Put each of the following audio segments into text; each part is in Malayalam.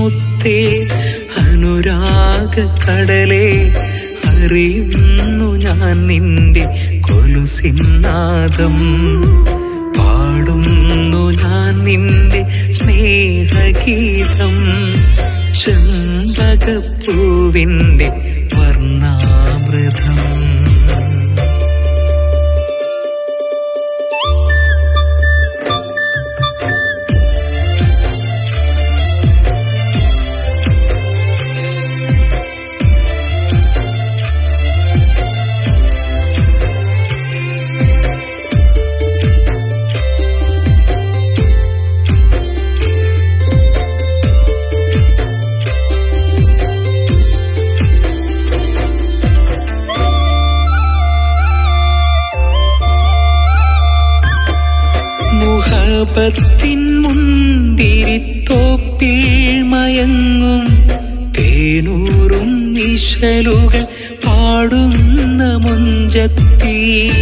മുത്തേ അനുരാഗ കടലേ അറിയുന്നു ഞാൻ നിന്റെ കൊലുസിന്നാദം പാടുന്നു ഞാൻ നിന്റെ സ്നേഹഗീതം ചെമ്പകപ്പൂവിന്റെ വർണ്ണാമൃതം മുഹബത്തിൻ മുന്തിരിത്തോപ്പിൽ മയങ്ങും തേനൂറും നിശലുകൾ പാടുന്ന മുഞ്ചത്തി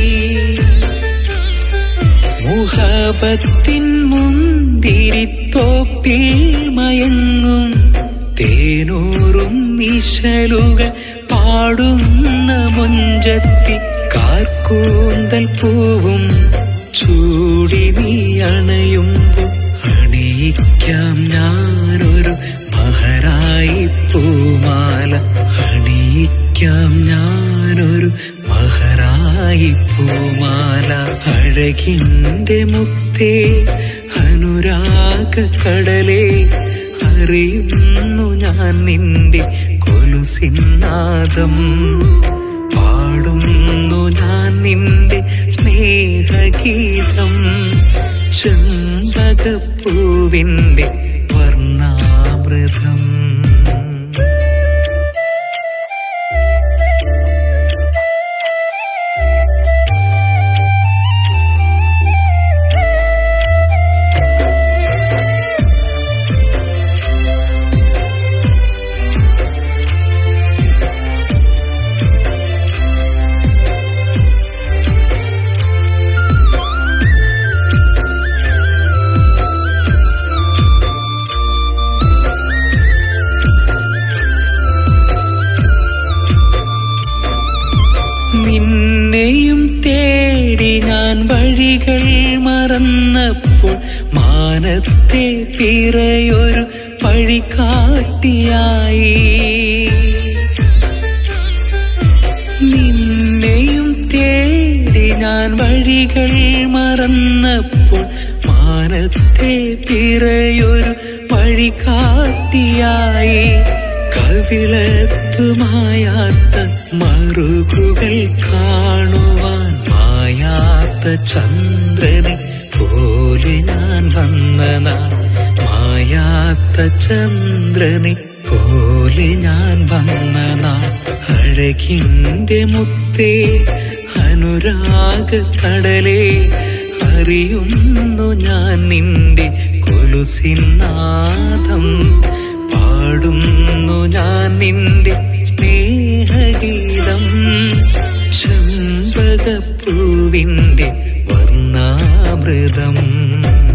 മുഹബത്തിൻ മുന്തിരിത്തോപ്പിൽ മയങ്ങും തേനൂറും നിശലുകൾ പാടുന്ന മുഞ്ചത്തി കാർക്കൂന്തൽ പൂവും ചൂടി നീ അണയുമ്പോൾ അണിയിക്കാം ഞാനൊരു മഹരായി പൂമാല അണിയിക്കാം ഞാനൊരു മഹരായി പൂമാല അഴകിന്റെ മുത്തേ അനുരാഗ കടലേ അറിയുന്നു ഞാൻ നിന്റെ കൊലുസിന്നാദം പാടുന്നു ഞാൻ നിന്റെ സ്നേഹഗീതം ചെമ്പകപ്പൂവിന്റെ വർണ്ണാമൃതം നിന്നെയും തേടി ഞാൻ വഴികൾ മറന്നപ്പോൾ മാനത്തെ പിറയൊരു വഴികാട്ടിയായി നിന്നെയും തേടി ഞാൻ വഴികൾ മറന്നപ്പോൾ മാനത്തെ പിറയൊരു വഴികാട്ടിയായി കവിളത്ത് മായാത്ത മറുകുകൾ കാണുവാൻ മായാത്ത ചന്ദ്രനെ പോലെ ഞാൻ വന്ന നാൾ മായാത്ത ചന്ദ്രനെ പോലെ ഞാൻ വന്ന നാൾ അഴകിന്റെ മുത്തേ അനുരാഗ കടലേ അറിയുന്നു ഞാൻ നിന്റെ കൊലുസിനാദം പാടുന്നു ഞാൻ നിന്റെ സ്നേഹഗീതം ചെമ്പകപ്പൂവിന്റെ വർണ്ണാമൃതം